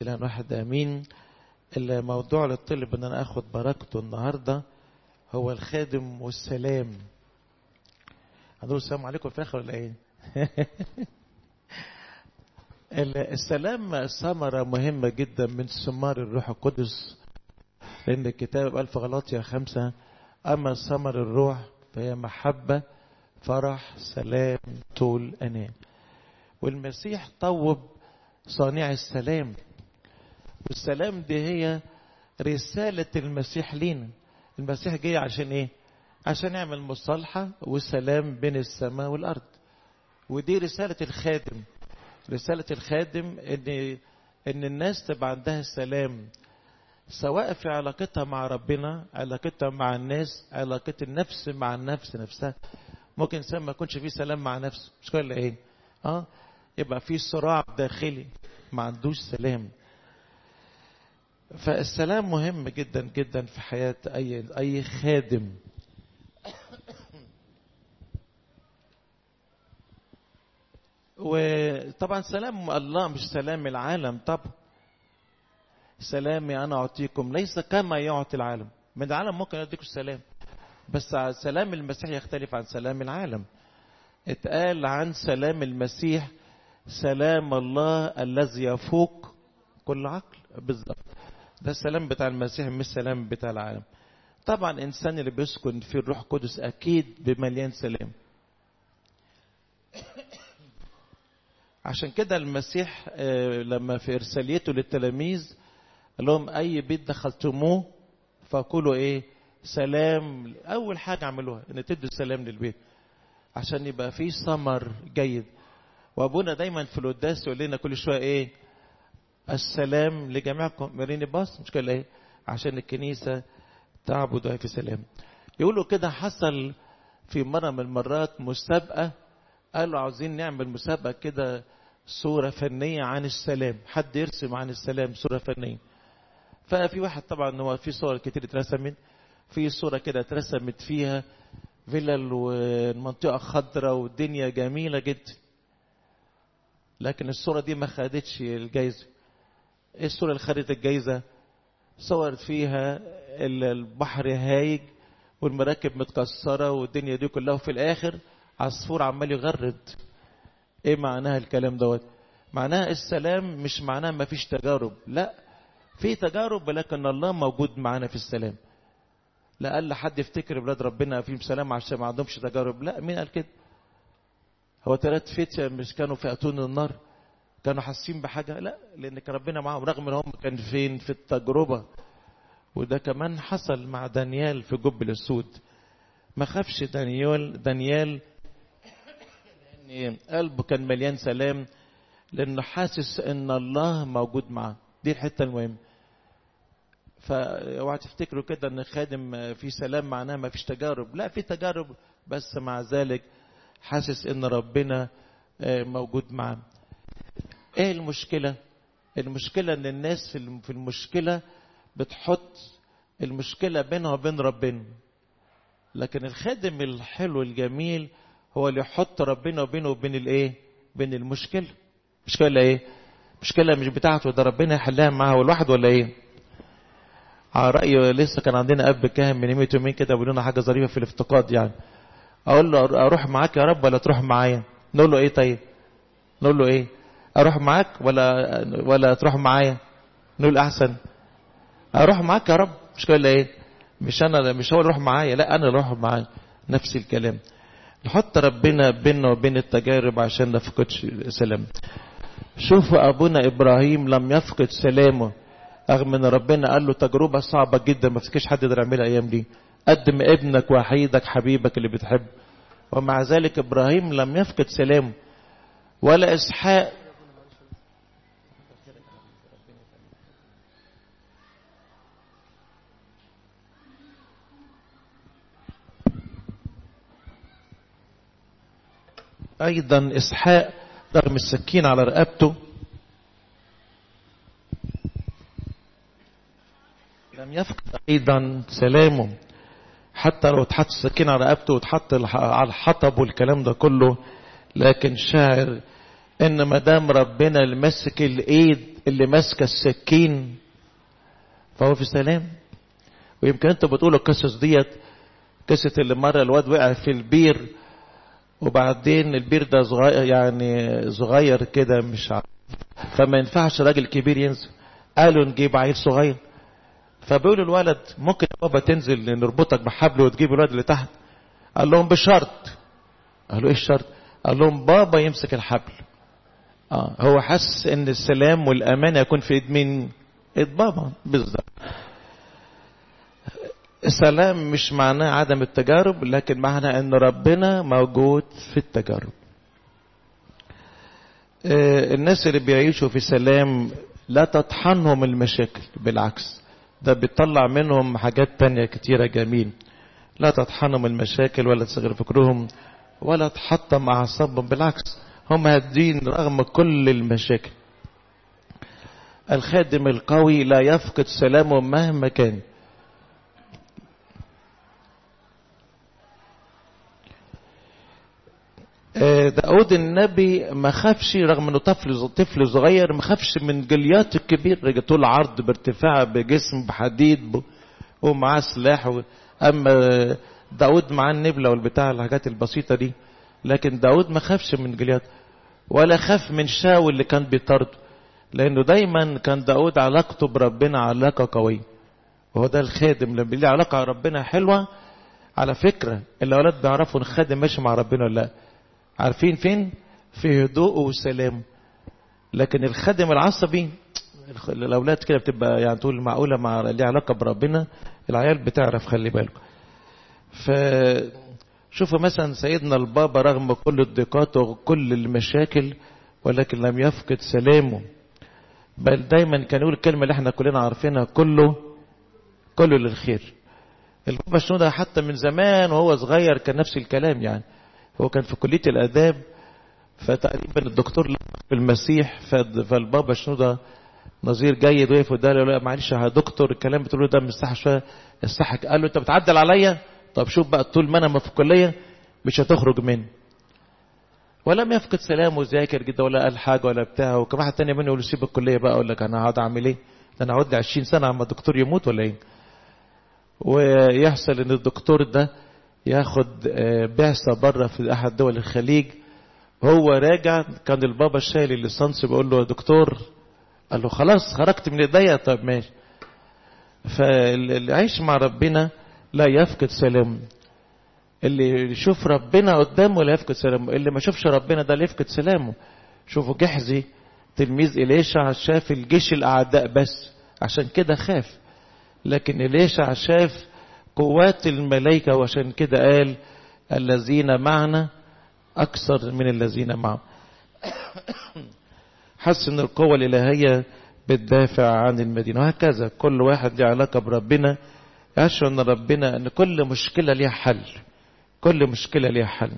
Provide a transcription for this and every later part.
إلى واحد آمين الموضوع اللي طلب إن أنا آخد بركته النهاردة هو الخادم والسلام هنقول السلام عليكم في الآخر ولا إيه؟ السلام ثمرة مهمة جدا من ثمار الروح القدس لأن الكتاب قال في غلاطيا خمسة أما ثمر الروح فهي محبة فرح سلام طول أنام والمسيح طوب صانع السلام والسلام دي هي رسالة المسيح لينا المسيح جاي عشان ايه عشان يعمل مصالحة وسلام بين السماء والأرض ودي رسالة الخادم رسالة الخادم ان ان الناس تبقى عندها سلام سواء في علاقتها مع ربنا علاقتها مع الناس علاقة النفس مع النفس نفسها ممكن انسان ما يكونش فيه سلام مع نفسه مش كده ايه اه يبقى في صراع داخلي ما عندوش سلام فالسلام مهم جدا جدا في حياة أي أي خادم وطبعا سلام الله مش سلام العالم طبعا سلامي أنا أعطيكم ليس كما يعطي العالم من العالم ممكن يديكم السلام بس سلام المسيح يختلف عن سلام العالم اتقال عن سلام المسيح سلام الله الذي يفوق كل عقل بالظبط ده السلام بتاع المسيح مش السلام بتاع العالم طبعا الانسان اللي بيسكن في الروح القدس اكيد بمليان سلام عشان كده المسيح لما في ارساليته للتلاميذ قال لهم اي بيت دخلتموه فقولوا ايه سلام اول حاجه اعملوها ان تدوا سلام للبيت عشان يبقى فيه ثمر جيد وابونا دايما في القداس يقول لنا كل شويه ايه السلام لجميعكم مريني باص مش كده ايه عشان الكنيسه تعبد في سلام يقولوا كده حصل في مره من المرات مسابقه قالوا عاوزين نعمل مسابقه كده صوره فنيه عن السلام حد يرسم عن السلام صوره فنيه ففي واحد طبعا هو في صور كتير اترسمت في صوره كده اترسمت فيها فيلل والمنطقه خضراء والدنيا جميله جدا لكن الصورة دي ما خدتش الجايزة ايه الصورة اللي خدت الجايزة صور فيها البحر هايج والمراكب متكسرة والدنيا دي كلها وفي الآخر عصفور عمال يغرد ايه معناها الكلام دوت معناها السلام مش معناها ما فيش تجارب لا في تجارب ولكن الله موجود معانا في السلام لا قال حد يفتكر بلاد ربنا فيهم سلام عشان ما عندهمش تجارب لا مين قال كده هو ثلاث فتية مش كانوا في أتون النار كانوا حاسين بحاجة لا لأن كان ربنا معاهم رغم ان هم كان فين في التجربة وده كمان حصل مع دانيال في جب الأسود ما خافش دانيال دانيال لأن قلبه كان مليان سلام لأنه حاسس إن الله موجود معاه دي الحتة المهمة فاوعى تفتكروا كده ان خادم في سلام معناه ما فيش تجارب لا في تجارب بس مع ذلك حاسس ان ربنا موجود معاه ايه المشكلة المشكلة ان الناس في المشكلة بتحط المشكلة بينها وبين ربنا لكن الخادم الحلو الجميل هو اللي يحط ربنا وبينه وبين الايه بين المشكلة مشكلة ايه مشكلة مش بتاعته ده ربنا يحلها معاه هو الواحد ولا ايه على رأي لسه كان عندنا اب كاهن من يومين يومين كده بيقول لنا حاجة ظريفة في الافتقاد يعني اقول له اروح معاك يا رب ولا تروح معايا نقول له ايه طيب نقول له ايه اروح معاك ولا ولا تروح معايا نقول احسن اروح معاك يا رب مش كده ايه مش انا مش هو اللي يروح معايا لا انا اللي اروح معايا نفس الكلام نحط ربنا بيننا وبين التجارب عشان ما نفقدش سلام شوفوا ابونا ابراهيم لم يفقد سلامه رغم ان ربنا قال له تجربه صعبه جدا ما افتكرش حد يقدر يعملها الايام دي قدم ابنك وحيدك حبيبك اللي بتحبه ومع ذلك ابراهيم لم يفقد سلامه ولا اسحاق ايضا اسحاق رغم السكين على رقبته لم يفقد ايضا سلامه حتى لو اتحط السكين على رقبته واتحط على الحطب والكلام ده كله لكن شاعر ان ما دام ربنا اللي ماسك الايد اللي ماسكه السكين فهو في سلام ويمكن انتوا بتقولوا القصص ديت قصه اللي مره الواد وقع في البير وبعدين البير ده صغير يعني صغير كده مش عارف فما ينفعش راجل كبير ينزل قالوا نجيب عيل صغير فبيقولوا الولد ممكن يا بابا تنزل نربطك بحبل وتجيب الولد اللي تحت قال لهم بشرط قالوا ايه الشرط قال لهم بابا يمسك الحبل اه هو حس ان السلام والامان يكون في ايد مين ايد بابا بالظبط السلام مش معناه عدم التجارب لكن معناه ان ربنا موجود في التجارب آه الناس اللي بيعيشوا في سلام لا تطحنهم المشاكل بالعكس ده بيطلع منهم حاجات تانية كتيرة جميل لا تطحنهم المشاكل ولا تصغر فكرهم ولا تحطم أعصابهم بالعكس هم هادين رغم كل المشاكل الخادم القوي لا يفقد سلامه مهما كان داود النبي ما خافش رغم انه طفل طفل صغير ما خافش من جليات الكبير طول عرض بارتفاع بجسم بحديد ومعاه سلاح و... اما داود معاه النبلة والبتاع الحاجات البسيطة دي لكن داود ما خافش من جليات ولا خاف من شاول اللي كان بيطرده لانه دايما كان داود علاقته بربنا علاقة قوية وهو ده الخادم لما ليه علاقة ربنا حلوة على فكرة الاولاد بيعرفوا الخادم ماشي مع ربنا ولا لا عارفين فين في هدوء وسلام لكن الخادم العصبي الاولاد كده بتبقى يعني تقول معقوله مع ليه علاقه بربنا العيال بتعرف خلي بالكم ف شوفوا مثلا سيدنا البابا رغم كل الضيقات وكل المشاكل ولكن لم يفقد سلامه بل دايما كان يقول الكلمه اللي احنا كلنا عارفينها كله كله للخير البابا شنودة حتى من زمان وهو صغير كان نفس الكلام يعني هو كان في كلية الآداب فتقريبا الدكتور في المسيح فالبابا شنودة نظير جيد وقف وده له لا معلش يا دكتور الكلام بتقول له ده مساحة شوية الصحك قال له انت بتعدل عليا طب شوف بقى طول ما انا في الكلية مش هتخرج مني ولم يفقد سلامه وذاكر جدا ولا قال حاجة ولا بتاع وكان واحد تاني منه يقول له سيب الكلية بقى اقول لك انا هقعد اعمل ايه ده انا هقعد لي 20 سنة اما الدكتور يموت ولا ايه ويحصل ان الدكتور ده ياخد بعثة بره في أحد دول الخليج هو راجع كان البابا شايل الليسانس بيقول له يا دكتور قال له خلاص خرجت من ايديا طب ماشي فاللي عايش مع ربنا لا يفقد سلام اللي يشوف ربنا قدامه لا يفقد سلامه اللي ما شافش ربنا ده لا يفقد سلامه شوفوا جحزي تلميذ إليشع شاف الجيش الأعداء بس عشان كده خاف لكن إليشع شاف قوات الملائكة وعشان كده قال الذين معنا أكثر من الذين معهم حس ان القوة الإلهية بتدافع عن المدينة وهكذا كل واحد له علاقة بربنا يشعر ان ربنا ان كل مشكلة ليها حل كل مشكلة ليها حل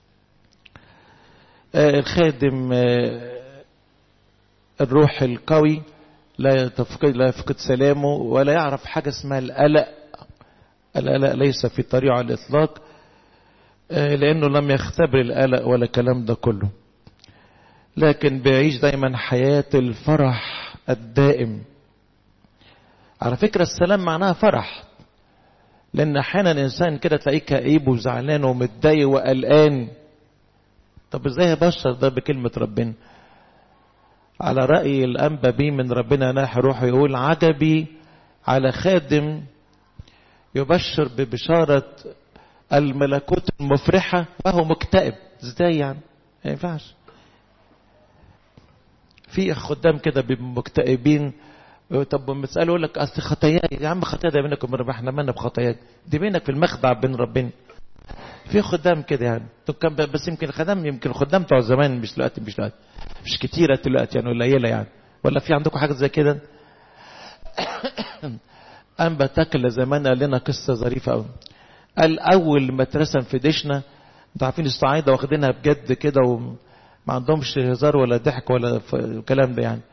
آه الخادم آه الروح القوي لا يفقد لا يفقد سلامه ولا يعرف حاجة اسمها القلق القلق ليس في طريقه على الإطلاق لأنه لم يختبر القلق ولا الكلام ده كله لكن بيعيش دايما حياة الفرح الدائم على فكرة السلام معناها فرح لأن أحيانا الإنسان كده تلاقيه كئيب وزعلان ومتضايق وقلقان طب ازاي يبشر ده بكلمة ربنا على رأي الأنبا بيه من ربنا ناح روحه يقول عجبي على خادم يبشر ببشارة الملكوت المفرحة وهو مكتئب ازاي يعني ما ينفعش في خدام كده بيبقوا مكتئبين طب لما تساله يقول لك اصل خطاياي يا عم خطايا ده بينك وبين ربنا احنا مالنا بخطاياك دي بينك في المخدع بين ربنا في خدام كده يعني كان بس يمكن الخدام يمكن الخدام بتوع زمان مش دلوقتي مش دلوقتي مش كتيره دلوقتي يعني قليله يعني ولا في عندكم حاجه زي كده أنبا تاكل زمان قال لنا قصة ظريفة قوي قال أول ما اترسم في ديشنا انتوا عارفين الصعايدة واخدينها بجد كده وما عندهمش هزار ولا ضحك ولا الكلام ده يعني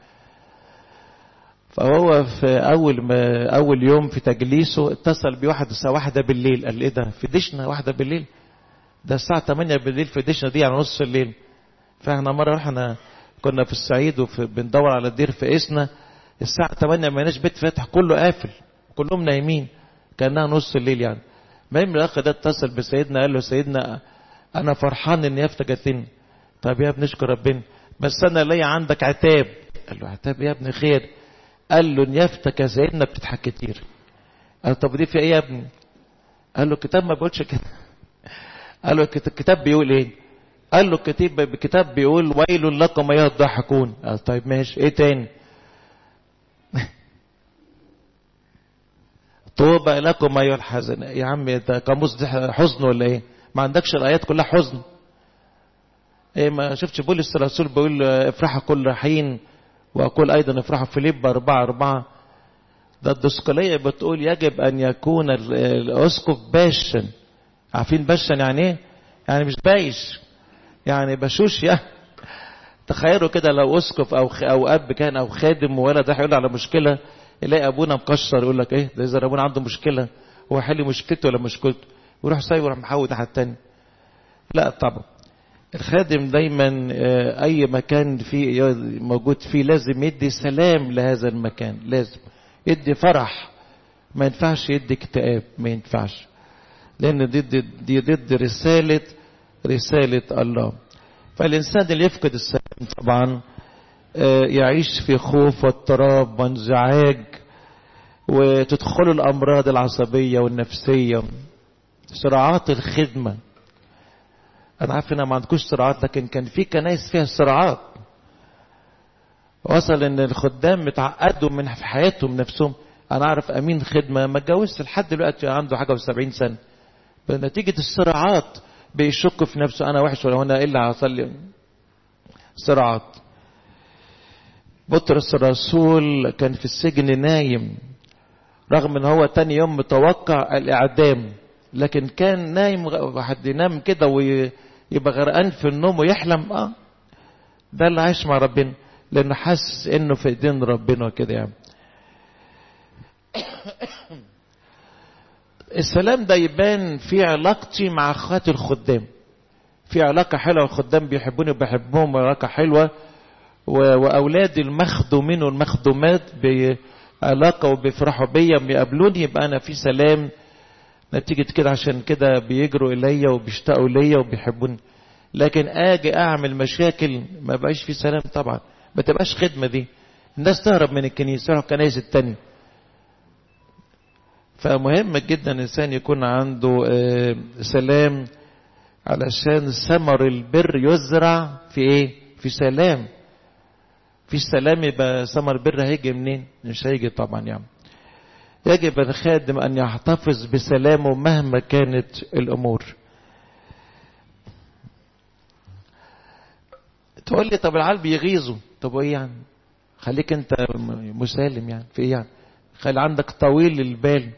فهو في أول ما أول يوم في تجليسه اتصل بواحد الساعة واحدة بالليل قال إيه ده في ديشنا واحدة بالليل ده الساعة 8 بالليل في ديشنا دي يعني نص الليل فاحنا مرة رحنا كنا في الصعيد وبندور على دير في اسنا الساعة 8 ما لقيناش بيت فاتح كله قافل كلهم نايمين كانها نص الليل يعني المهم الاخ ده اتصل بسيدنا قال له سيدنا انا فرحان ان يافطه جات لي طب يا ابني اشكر ربنا بس انا ليا عندك عتاب قال له عتاب يا ابني خير قال له ان يافتك يا سيدنا بتضحك كتير قال طب دي في ايه يا ابني قال له الكتاب ما بيقولش كده قال له الكتاب بيقول ايه قال له الكتاب الكتاب بيقول ويل لكم ايها الضاحكون قال طيب ماشي ايه تاني طوبى لكم ايها الحزن يا عم انت قاموس حزن ولا ايه ما عندكش الايات كلها حزن ايه ما شفتش بولس الرسول بيقول افرحوا كل حين واقول ايضا افرحوا فيليب أربعة أربعة ده الدسقلية بتقول يجب ان يكون الاسقف باشا عارفين باشا يعني ايه يعني مش بايش يعني بشوش يا تخيلوا كده لو اسقف او او اب كان او خادم وولد راح يقول على مشكله يلاقي ابونا مكشر يقول لك ايه ده اذا ابونا عنده مشكله هو حل مشكلته ولا مشكلته ويروح سايب ويروح محود ناحيه التاني لا طبعا الخادم دايما اي مكان فيه موجود فيه لازم يدي سلام لهذا المكان لازم يدي فرح ما ينفعش يدي اكتئاب ما ينفعش لان دي, دي, دي ضد رساله رساله الله فالانسان اللي يفقد السلام طبعا يعيش في خوف واضطراب وانزعاج وتدخل الامراض العصبيه والنفسيه صراعات الخدمه انا عارف ان ما عندكوش صراعات لكن كان في كنايس فيها صراعات وصل ان الخدام متعقدوا من في حياتهم نفسهم انا اعرف امين خدمه ما اتجوزش لحد دلوقتي عنده حاجه و70 سنه بنتيجه الصراعات بيشك في نفسه انا وحش ولا انا ايه اللي حصل لي صراعات بطرس الرسول كان في السجن نايم رغم ان هو تاني يوم متوقع الاعدام لكن كان نايم واحد ينام كده ويبقى غرقان في النوم ويحلم اه ده اللي عايش مع ربنا لانه حاسس انه في ايدين ربنا كده يعني السلام ده يبان في علاقتي مع اخواتي الخدام في علاقة حلوة الخدام بيحبوني وبحبهم وعلاقة حلوة واولادي المخدومين والمخدومات بعلاقة وبيفرحوا بيا بيقابلوني يبقى انا في سلام نتيجة كده عشان كده بيجروا إليا وبيشتاقوا ليا وبيحبوني لكن أجي أعمل مشاكل ما بقاش في سلام طبعا ما تبقاش خدمة دي الناس تهرب من الكنيسة تروح الكنائس التانية فمهم جدا الإنسان يكون عنده سلام علشان ثمر البر يزرع في إيه؟ في سلام في سلام يبقى ثمر البر هيجي منين؟ مش هيجي طبعا يعني يجب الخادم أن يحتفظ بسلامه مهما كانت الأمور تقول لي طب العيال بيغيظوا طب وايه يعني خليك انت مسالم يعني في ايه يعني خلي عندك طويل البال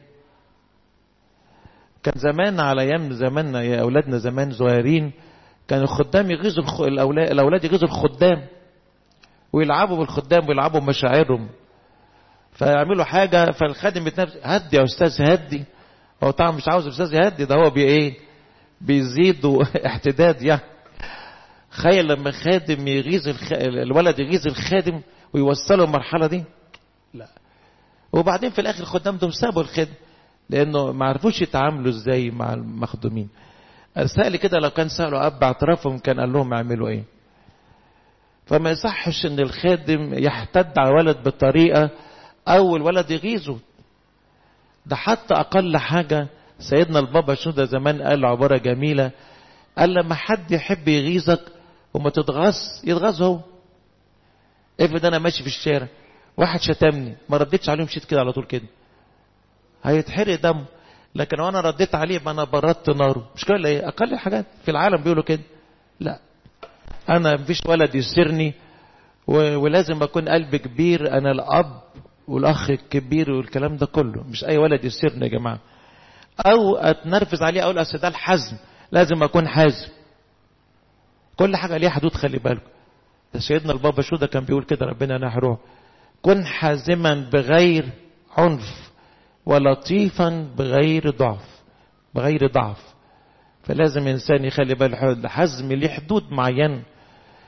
كان زمان على ايام زماننا يا اولادنا زمان صغيرين كان الخدام يغيظوا الخ... الاولاد الاولاد يغيظوا الخدام ويلعبوا بالخدام ويلعبوا بمشاعرهم فيعملوا حاجة فالخادم بيتنفس هدي يا أستاذ هدي هو طبعا مش عاوز أستاذ يهدي ده هو بي إيه بيزيد احتداد يعني تخيل لما خادم يغيظ الخ... الولد يغيظ الخادم ويوصله المرحلة دي لا وبعدين في الآخر الخدام دول سابوا الخدم لأنه ما عرفوش يتعاملوا إزاي مع المخدومين سأل كده لو كان سألوا أب اعترافهم كان قال لهم اعملوا إيه فما يصحش ان الخادم يحتد على ولد بطريقه او الولد يغيظه ده حتى اقل حاجه سيدنا البابا شنودة زمان قال عباره جميله قال لما حد يحب يغيظك وما تتغاظ يتغاظ هو افرض انا ماشي في الشارع واحد شتمني ما رديتش عليه مشيت كده على طول كده هيتحرق دمه لكن لو انا رديت عليه يبقى انا بردت ناره مش كده ايه اقل الحاجات في العالم بيقولوا كده لا انا مفيش ولد يسرني ولازم اكون قلب كبير انا الاب والاخ الكبير والكلام ده كله مش اي ولد يسرني يا جماعه او اتنرفز عليه اقول اصل ده الحزم لازم اكون حازم كل حاجه ليها حدود خلي بالكم ده سيدنا البابا شو ده كان بيقول كده ربنا نحروه كن حازما بغير عنف ولطيفا بغير ضعف بغير ضعف فلازم انسان يخلي باله الحزم ليه حدود معينه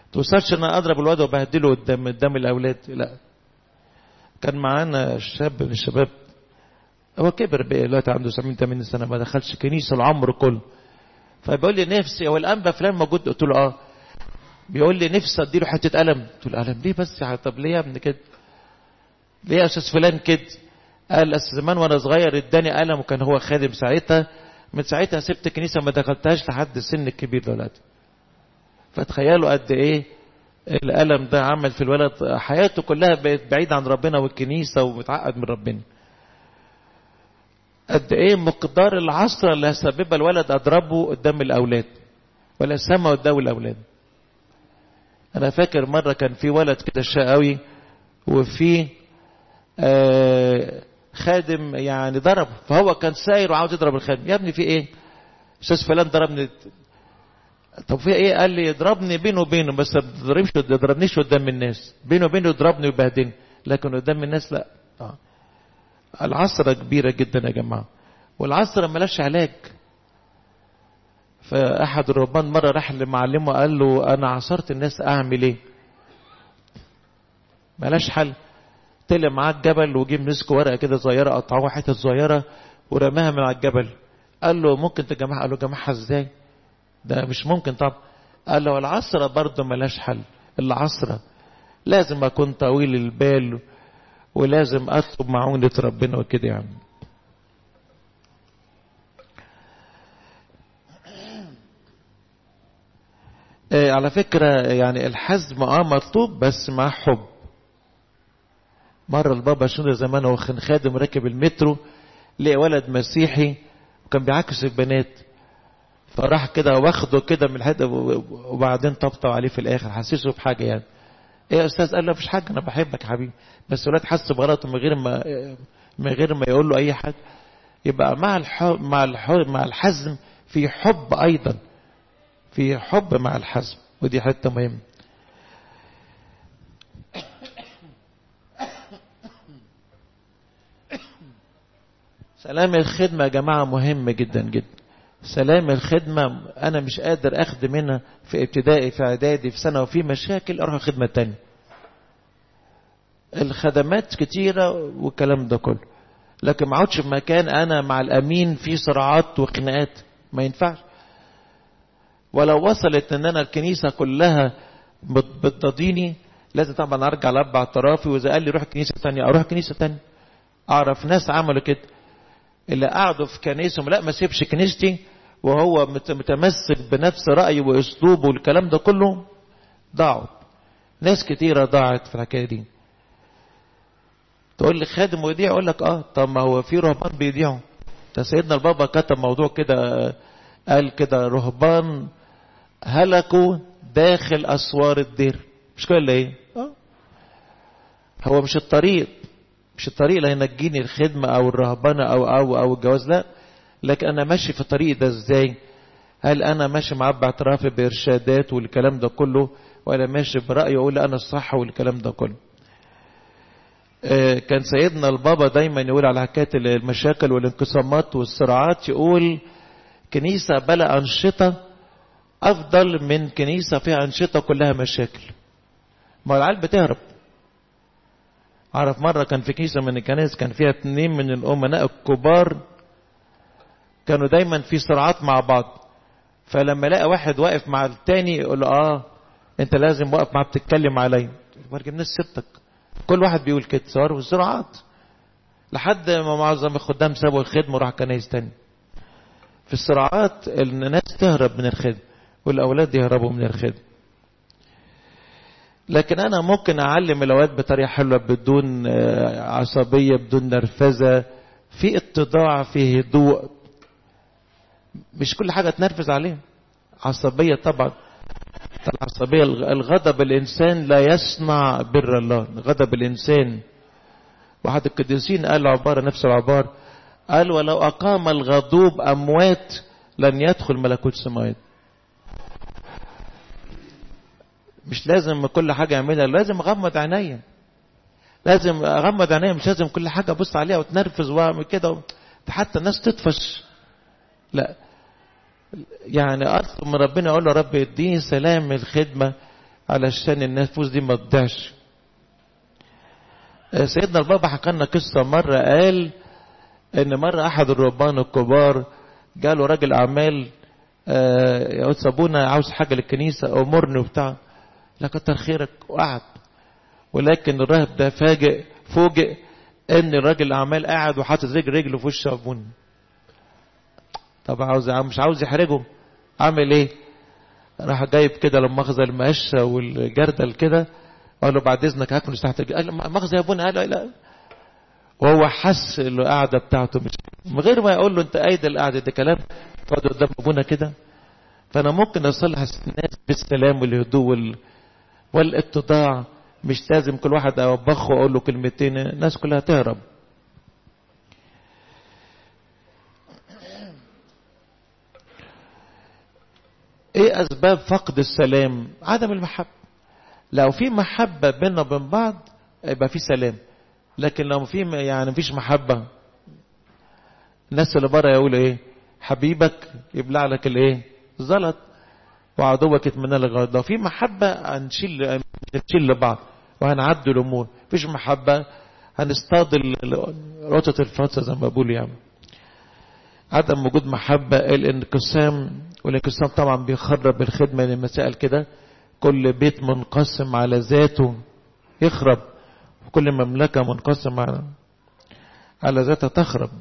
توصلش ان انا اضرب الواد وبهدله قدام قدام الاولاد لا كان معانا شاب من الشباب هو كبر بقى دلوقتي عنده 70 80 سنه ما دخلش كنيسه العمر كله فبيقول لي نفسي هو الانبا فلان موجود قلت له اه بيقول لي نفسي اديله حته قلم قلت له قلم ليه بس يا طب ليه يا ابني كده ليه يا استاذ فلان كده قال أصل زمان وانا صغير اداني قلم وكان هو خادم ساعتها من ساعتها سبت الكنيسه ما دخلتهاش لحد السن الكبير دلوقتي فتخيلوا قد ايه الألم ده عمل في الولد حياته كلها بقت بعيد عن ربنا والكنيسة ومتعقد من ربنا قد ايه مقدار العصرة اللي هسببها الولد اضربه قدام الاولاد ولا سما قدام الاولاد انا فاكر مرة كان في ولد كده شقاوي وفي آه خادم يعني ضرب فهو كان ساير وعاوز يضرب الخادم يا ابني في ايه استاذ فلان ضربني طب في ايه قال لي يضربني بينه وبينه بس ما تضربش ما تضربنيش قدام الناس بينه وبينه يضربني ويبهدلني لكن قدام الناس لا آه. العصرة كبيرة جدا يا جماعة والعصرة ملاش علاج فأحد الرهبان مرة راح لمعلمه قال له أنا عصرت الناس أعمل إيه ملاش حل طلع معاه الجبل وجه مسك ورقة كده صغيرة قطعوها حتت صغيرة ورماها من على الجبل قال له ممكن تجمعها قال له جمعها ازاي ده مش ممكن طب قال له العصرة برضه ملاش حل العصرة لازم أكون طويل البال ولازم أطلب معونة ربنا وكده يعني آه على فكرة يعني الحزم اه مطلوب بس مع حب مرة البابا شنو زمان هو كان خادم راكب المترو لقى ولد مسيحي وكان بيعكس البنات فراح كده واخده كده من الحته وبعدين طبطب عليه في الاخر حسسه بحاجه يعني ايه يا استاذ قال له مفيش حاجه انا بحبك يا حبيبي بس الولاد حس بغلطه من غير ما من غير ما يقول له اي حاجه يبقى مع الحب مع الحب مع الحزم في حب ايضا في حب مع الحزم ودي حته مهمه سلام الخدمه يا جماعه مهم جدا جدا سلام الخدمة أنا مش قادر أخدم هنا في ابتدائي في إعدادي في سنة وفي مشاكل أروح خدمة تانية الخدمات كتيرة والكلام ده كله لكن ما اقعدش في مكان أنا مع الأمين في صراعات وخناقات ما ينفعش ولو وصلت إن أنا الكنيسة كلها بتضاديني لازم طبعا أرجع لأب اعترافي وإذا قال لي روح كنيسة تانية أروح كنيسة تانية أعرف ناس عملوا كده اللي قعدوا في كنيسهم لا ما سيبش كنيستي وهو متمسك بنفس رأيه وأسلوبه والكلام ده كله ضاعوا ناس كتيرة ضاعت في الحكاية دي تقول لي خادم ويضيع اقول لك اه طب ما هو في رهبان بيضيعوا ده سيدنا البابا كتب موضوع كده قال كده رهبان هلكوا داخل اسوار الدير مش كده ولا ايه اه هو مش الطريق مش الطريق اللي هينجيني الخدمة او الرهبنة او او او الجواز لا لكن انا ماشي في الطريق ده ازاي هل انا ماشي مع باعترافي بارشادات والكلام ده كله ولا ماشي برأيي اقول انا الصح والكلام ده كله كان سيدنا البابا دايما يقول على حكاية المشاكل والانقسامات والصراعات يقول كنيسة بلا أنشطة أفضل من كنيسة فيها أنشطة كلها مشاكل ما العيال بتهرب أعرف مرة كان في كنيسة من الكنائس كان فيها اتنين من الأمناء الكبار كانوا دايما في صراعات مع بعض فلما لقى واحد واقف مع التاني يقول له اه انت لازم واقف معاه بتتكلم عليا ما جبناش سيرتك كل واحد بيقول كده صار والصراعات لحد ما معظم الخدام سابوا الخدمه وراح كنايس تاني في الصراعات الناس تهرب من الخدمه والاولاد يهربوا من الخدمه لكن انا ممكن اعلم الاولاد بطريقه حلوه بدون عصبيه بدون نرفزه في اتضاع في هدوء مش كل حاجه تنرفز عليها عصبيه طبعا العصبيه الغضب الانسان لا يصنع بر الله غضب الانسان واحد القديسين قال عباره نفس العباره قال ولو اقام الغضوب اموات لن يدخل ملكوت السماوات مش لازم كل حاجة أعملها لازم أغمض عينيا لازم أغمض عينيا مش لازم كل حاجة أبص عليها وتنرفز وأعمل كده حتى الناس تطفش لا يعني أطلب من ربنا أقول له رب اديني سلام الخدمة علشان النفوس دي ما تضيعش سيدنا البابا حكى لنا قصة مرة قال ان مرة احد الرهبان الكبار جاله راجل اعمال يا قدس ابونا عاوز حاجة للكنيسة امرني وبتاع لا كتر خيرك وقعد ولكن الراهب ده فاجئ فوجئ ان الراجل الاعمال قاعد وحاطط رجل رجله في وش ابونا طب عاوز مش عاوز يحرجه عامل ايه راح جايب كده لما اخذ المقشه والجردل كده قال له بعد اذنك هاكل تحت قال له مؤاخذه يا ابونا قال له لا وهو حس القعده بتاعته مش من غير ما يقول له انت قايد القعده ده كلام تقعد قدام ابونا كده فانا ممكن اصلح الناس بالسلام والهدوء وال... والاتضاع مش لازم كل واحد اوبخه واقول له كلمتين الناس كلها تهرب ايه اسباب فقد السلام عدم المحبه لو في محبه بيننا وبين بعض يبقى في سلام لكن لو في يعني مفيش محبه الناس اللي بره يقولوا ايه حبيبك يبلع لك الايه زلط وعدوك يتمنى لك غلط لو في محبه هنشيل هنشيل لبعض وهنعدي الامور مفيش محبه هنصطاد رطة الفرصة زي ما بقول يعني عدم وجود محبة الانقسام والانقسام طبعا بيخرب الخدمة للمسائل كده كل بيت منقسم على ذاته يخرب وكل مملكة منقسم على على ذاتها تخرب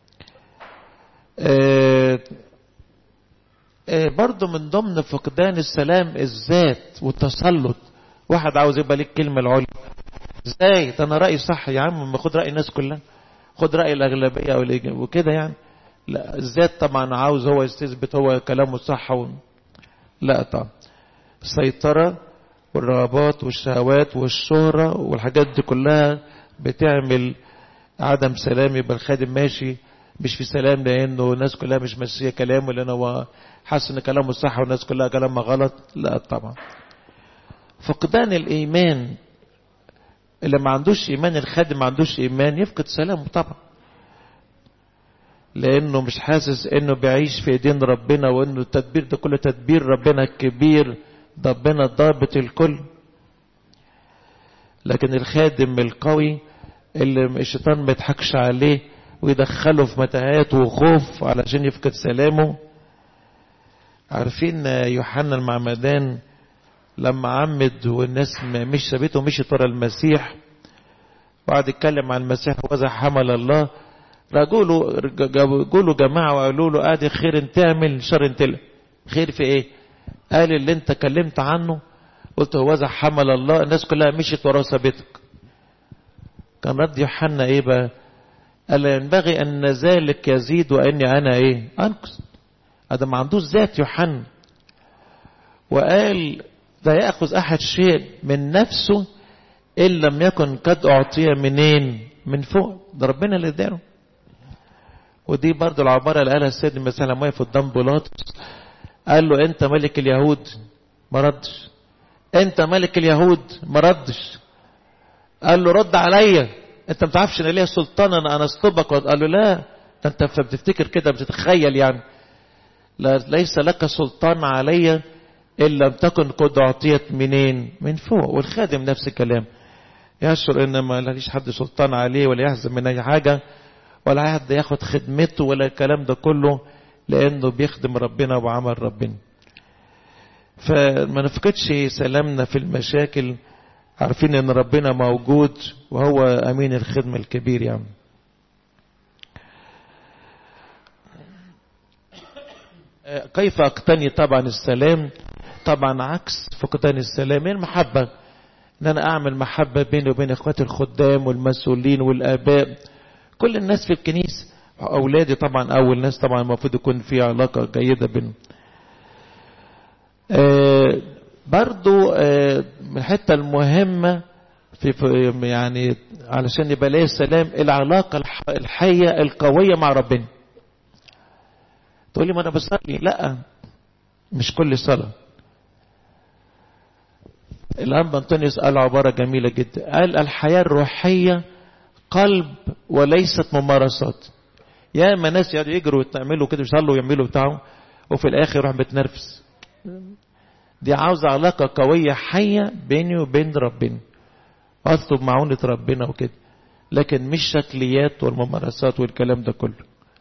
آه آه برضو من ضمن فقدان السلام الذات والتسلط واحد عاوز يبقى ليك كلمة العليا ازاي ده انا رأيي صح يا عم ما خد رأي الناس كلها خد رأي الأغلبية وكده يعني لا الذات طبعا عاوز هو يستثبت هو كلامه صح و... لا طبعا السيطرة والرغبات والشهوات والشهرة والحاجات دي كلها بتعمل عدم سلام يبقى الخادم ماشي مش في سلام لانه الناس كلها مش ماشيه كلامه لان هو حاسس ان كلامه صح والناس كلها كلامها غلط لا طبعا فقدان الايمان اللي ما عندوش ايمان الخادم ما عندوش ايمان يفقد سلامه طبعا لانه مش حاسس انه بيعيش في ايدين ربنا وانه التدبير ده كله تدبير ربنا الكبير ربنا ضابط الكل لكن الخادم القوي اللي الشيطان ما يضحكش عليه ويدخله في متاهات وخوف علشان يفقد سلامه عارفين يوحنا المعمدان لما عمد والناس مش سابته مشي ورا المسيح وقعد يتكلم عن المسيح وذا حمل الله رجوله جابوا جماعة وقالوا له ادي خير انت تعمل شر انت خير في ايه قال اللي انت كلمت عنه قلت هو ذا حمل الله الناس كلها مشيت وراه سابتك كان رد يوحنا ايه بقى قال ينبغي ان ذلك يزيد واني انا ايه انقص هذا ما عندوش ذات يوحنا وقال لا ياخذ احد شيء من نفسه ان لم يكن قد اعطي منين من فوق ده ربنا اللي اداله ودي برضو العبارة اللي قالها السيد المسيح لما وقف قدام بيلاطس قال له انت ملك اليهود ما ردش انت ملك اليهود ما ردش قال له رد عليا انت ما تعرفش ان ليا سلطان انا انصبك قال له لا ده انت بتفتكر كده بتتخيل يعني لا ليس لك سلطان علي ان لم تكن قد اعطيت منين من فوق والخادم نفس الكلام يشعر ان ما ليش حد سلطان عليه ولا يحزن من اي حاجه ولا حد ياخد خدمته ولا الكلام ده كله لانه بيخدم ربنا وعمل ربنا فما نفقدش سلامنا في المشاكل عارفين ان ربنا موجود وهو امين الخدمة الكبير يعني كيف اقتني طبعا السلام طبعا عكس فقدان السلام المحبة ان انا اعمل محبة بيني وبين اخواتي الخدام والمسؤولين والاباء كل الناس في الكنيسة أولادي طبعا أول ناس طبعا المفروض يكون في علاقة جيدة بينهم آه برضو آه من الحتة المهمة في, في يعني علشان يبقى ليه السلام العلاقة الحية القوية مع ربنا تقول لي ما أنا بصلي لا مش كل صلاة الأنبا أنطونيوس قال عبارة جميلة جدا قال الحياة الروحية قلب وليست ممارسات يا اما ناس يقعدوا يجروا ويعملوا كده يصلوا ويعملوا بتاعهم وفي الاخر يروح بتنرفز دي عاوزة علاقة قوية حية بيني وبين ربنا أطلب معونة ربنا وكده لكن مش شكليات والممارسات والكلام ده كله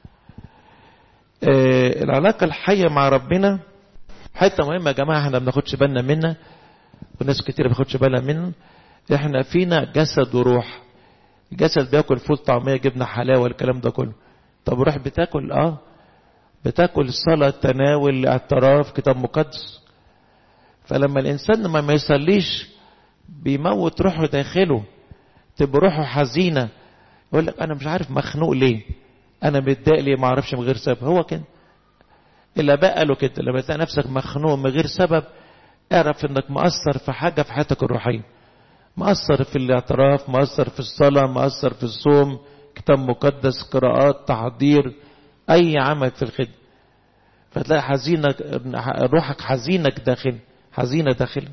آه العلاقة الحية مع ربنا حتة مهمة يا جماعة احنا ما بناخدش بالنا منها وناس كتير ما بياخدش بالها منها احنا فينا جسد وروح الجسد بياكل فول طعمية جبنة حلاوة الكلام ده كله طب روح بتاكل اه بتاكل صلاة تناول اعتراف كتاب مقدس فلما الإنسان ما ما يصليش بيموت روحه داخله تبقى روحه حزينة يقول لك أنا مش عارف مخنوق ليه أنا متضايق ليه ما أعرفش من غير سبب هو كده الآباء قالوا كده لما تلاقي نفسك مخنوق من غير سبب اعرف إنك مؤثر في حاجة في حياتك الروحية مؤثر في الاعتراف مؤثر في الصلاة مؤثر في الصوم كتاب مقدس قراءات تحضير أي عمل في الخدمة فتلاقي حزينك روحك حزينك داخل حزينة داخل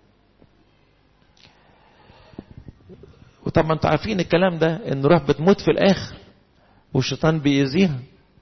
وطبعا انتوا عارفين الكلام ده ان روح بتموت في الاخر والشيطان بيأذيها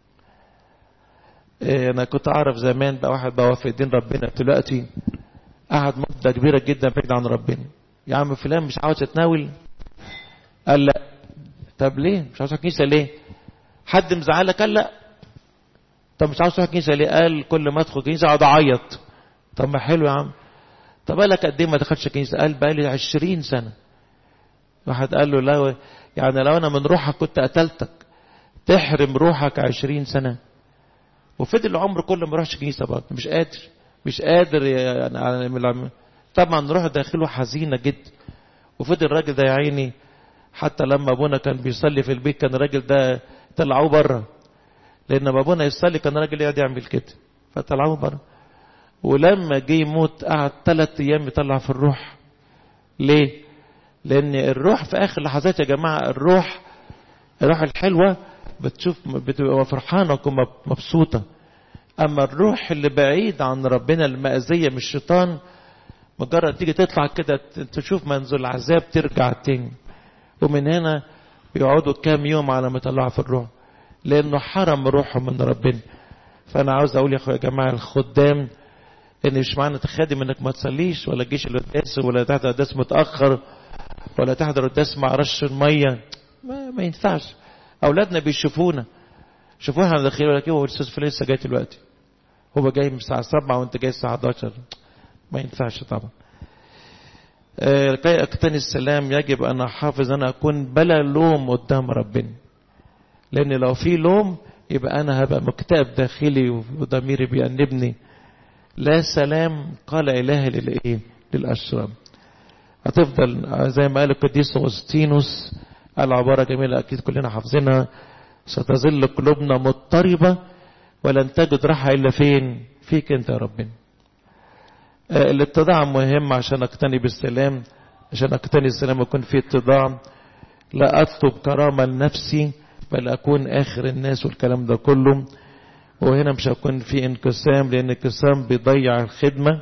إيه انا كنت اعرف زمان بقى واحد بقى في دين ربنا دلوقتي قعد مدة كبيرة جدا بعيد عن ربنا يا عم فلان مش عاوز اتناول قال لا طب ليه مش عاوز كنيسة ليه حد مزعلك قال لا طب مش عاوز تروح كنيسة ليه قال كل ما ادخل كنيسة اقعد اعيط طب ما حلو يا عم طب بالك قد ايه ما دخلتش كنيسة قال بقى لي 20 سنة واحد قال له لا يعني لو انا من روحك كنت قتلتك تحرم روحك 20 سنة وفضل العمر كله ما يروحش كنيسة برضه مش قادر مش قادر يعني طبعا روح داخله حزينة جدا وفضل الراجل ده يا عيني حتى لما ابونا كان بيصلي في البيت كان الراجل ده طلعوه بره لان لما ابونا يصلي كان الراجل يقعد يعمل كده فطلعوه بره ولما جه يموت قعد ثلاث ايام يطلع في الروح ليه لان الروح في اخر لحظات يا جماعه الروح الروح الحلوه بتشوف بتبقى فرحانه ومبسوطه اما الروح اللي بعيد عن ربنا المأذية من الشيطان مجرد تيجي تطلع كده تشوف منزل العذاب ترجع تاني ومن هنا بيقعدوا كام يوم على ما يطلعوا في الروح لانه حرم روحهم من ربنا فانا عاوز اقول يا اخويا يا جماعه الخدام ان مش معنى تخادم انك ما تصليش ولا تجيش القداس ولا تحضر القداس متاخر ولا تحضر القداس مع رش الميه ما, ما ينفعش اولادنا بيشوفونا شوفونا احنا داخلين ولا كده هو الاستاذ فلان لسه جاي دلوقتي هو جاي من الساعه 7 وانت جاي الساعه 11 ما ينفعش طبعا لكي اقتني السلام يجب ان احافظ ان اكون بلا لوم قدام ربنا لان لو في لوم يبقى انا هبقى مكتئب داخلي وضميري بيأنبني لا سلام قال إله للإيه للأشرار هتفضل زي ما قال القديس أغسطينوس قال عبارة جميلة أكيد كلنا حافظينها ستظل قلوبنا مضطربة ولن تجد راحة إلا فين فيك أنت يا ربنا آه الاتضاع مهم عشان أقتني بالسلام عشان أقتني السلام يكون في اتضاع لا أطلب كرامة لنفسي بل أكون آخر الناس والكلام ده كله وهنا مش هيكون في انقسام لان الانقسام بيضيع الخدمة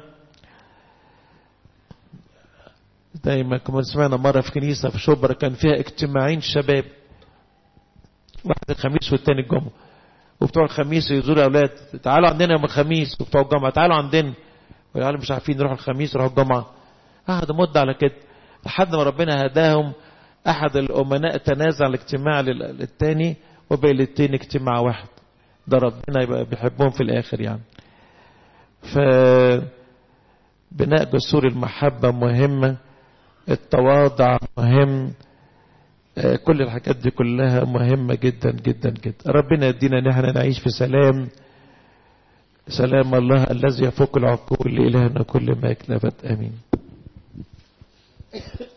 دايما كما سمعنا مرة في كنيسة في شبرا كان فيها اجتماعين شباب واحد الخميس والتاني الجمعة وبتوع الخميس يزوروا اولاد تعالوا عندنا يوم الخميس وبتوع الجمعة تعالوا عندنا والعيال مش عارفين يروحوا الخميس يروحوا الجمعة قعدوا مدة على كده لحد ما ربنا هداهم احد الامناء تنازع الاجتماع للتاني وبقي للتاني اجتماع واحد ده ربنا يبقى بيحبهم في الاخر يعني ف بناء جسور المحبة مهمة التواضع مهم كل الحاجات دي كلها مهمة جدا جدا جدا ربنا يدينا ان احنا نعيش في سلام سلام الله الذي يفوق العقول لإلهنا كل ما يكلفت امين